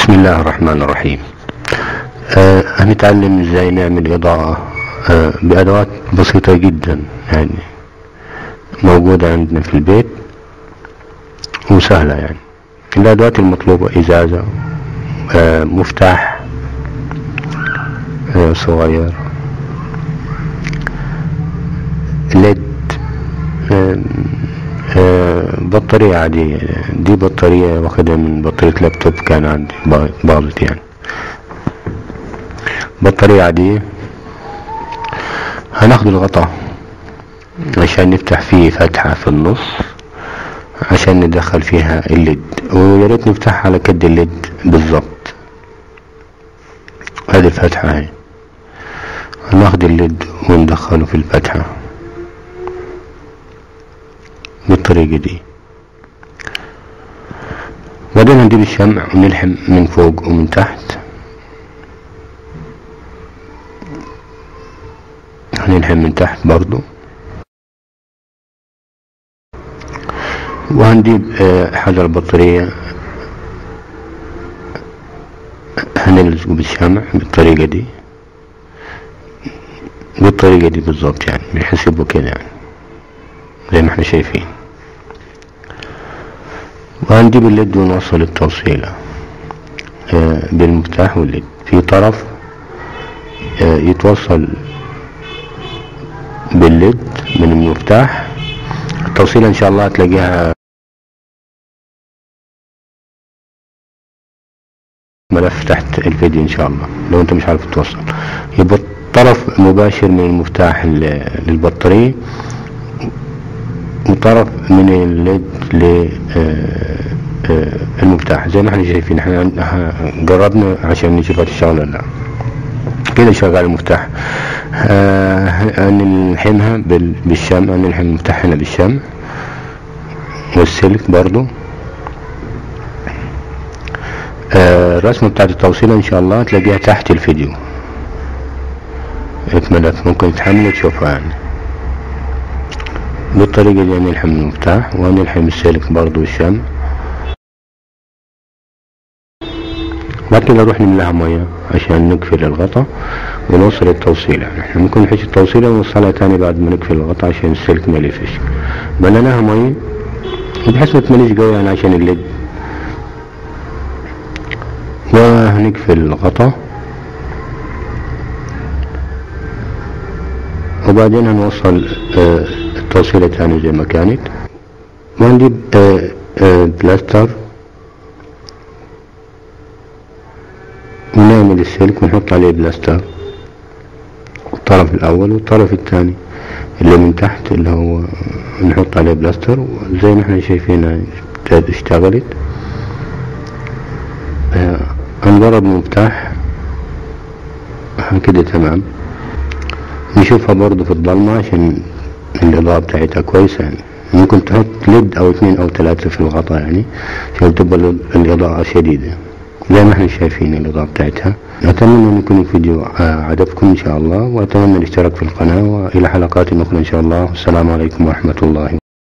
بسم الله الرحمن الرحيم آه هنتعلم ازاي نعمل اضاءة آه بادوات بسيطة جدا يعني موجودة عندنا في البيت وسهلة يعني الادوات المطلوبة ازازة آه مفتاح آه صغير ليد آه آه بطارية عادية دي بطارية واخدها من بطارية لابتوب كان عندي باظت يعني بطارية عادية هناخد الغطاء عشان نفتح فيه فتحة في النص عشان ندخل فيها الليد وياريت نفتحها على كد الليد بالظبط هذه الفتحة اهي هناخد الليد وندخله في الفتحة بالطريقة دي بعدين هنجيب الشمع ونلحم من فوق ومن تحت هنلحم من تحت برضو وهنجيب حجر البطارية هنلزق بالشمع بالطريقة دي بالطريقة دي بالظبط يعني بحيث يبقى كده يعني زي ما احنا شايفين وهنجيب الليد ونوصل التوصيلة آه بالمفتاح والليد في طرف آه يتوصل بالليد من المفتاح التوصيلة ان شاء الله هتلاقيها ملف تحت الفيديو ان شاء الله لو انت مش عارف توصل يبقى طرف مباشر من المفتاح للبطارية وطرف من الليد للمفتاح زي ما احنا شايفين احنا جربنا عشان نشوف هتشتغل ولا لا كده شغال المفتاح هنلحمها بالشمع هنلحم المفتاح هنا بالشمع والسلك برضو الرسمة بتاعت التوصيلة ان شاء الله تلاقيها تحت الفيديو الملف ممكن تحمل وتشوفها يعني بالطريقة دي هنلحم المفتاح وهنلحم السلك برضو الشمع بعد كده نروح نملاها مية عشان نقفل الغطا ونوصل التوصيلة احنا ممكن نحش التوصيلة ونوصلها تاني بعد ما نقفل الغطا عشان السلك ما يلفش بلناها مية بحيث ما تمليش قوي يعني عشان الليد وهنقفل الغطا وبعدين هنوصل اه التوصيلة تاني زي ما كانت وهنجيب اه اه بلاستر ونعمل السلك ونحط عليه بلاستر الطرف الاول والطرف الثاني اللي من تحت اللي هو نحط عليه بلاستر زي ما احنا شايفين اشتغلت هنجرب المفتاح كده تمام نشوفها برضو في الضلمة عشان الإضاءة بتاعتها كويسة يعني ممكن تحط ليد أو اثنين أو ثلاثة في الغطاء يعني عشان تبقى الإضاءة شديدة زي ما احنا شايفين الإضاءة بتاعتها أتمنى أن يكون الفيديو عجبكم إن شاء الله وأتمنى الاشتراك في القناة وإلى حلقات أخرى إن شاء الله والسلام عليكم ورحمة الله